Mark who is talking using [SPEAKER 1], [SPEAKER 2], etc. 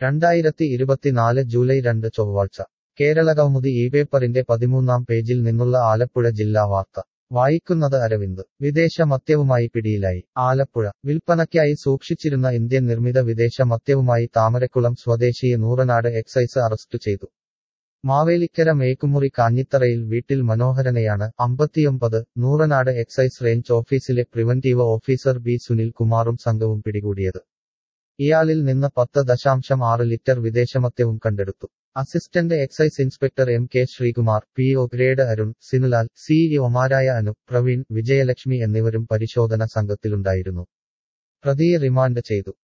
[SPEAKER 1] രണ്ടായിരത്തി ഇരുപത്തിനാല് ജൂലൈ രണ്ട് ചൊവ്വാഴ്ച കേരളകൗമുദി ഈ പേപ്പറിന്റെ പതിമൂന്നാം പേജിൽ നിന്നുള്ള ആലപ്പുഴ ജില്ലാ വാർത്ത വായിക്കുന്നത് അരവിന്ദ് വിദേശ മദ്യവുമായി പിടിയിലായി ആലപ്പുഴ വിൽപ്പനയ്ക്കായി സൂക്ഷിച്ചിരുന്ന ഇന്ത്യൻ നിർമ്മിത വിദേശ മദ്യവുമായി താമരക്കുളം സ്വദേശിയെ നൂറനാട് എക്സൈസ് അറസ്റ്റ് ചെയ്തു മാവേലിക്കര മേക്കുമുറി കാഞ്ഞിത്തറയിൽ വീട്ടിൽ മനോഹരനെയാണ് അമ്പത്തിയൊമ്പത് നൂറനാട് എക്സൈസ് റേഞ്ച് ഓഫീസിലെ പ്രിവന്റീവ് ഓഫീസർ ബി സുനിൽ കുമാറും സംഘവും പിടികൂടിയത് ഇയാളിൽ നിന്ന് പത്ത് ദശാംശം ആറ് ലിറ്റർ വിദേശമദ്യവും കണ്ടെടുത്തു assistant excise inspector M K Sreekumar P O grade Arun Sinulal സിഇഒമാരായ അനു പ്രവീൺ വിജയലക്ഷ്മി എന്നിവരും പരിശോധന സംഘത്തിലുണ്ടായിരുന്നു പ്രതിയെ റിമാൻഡ് ചെയ്തു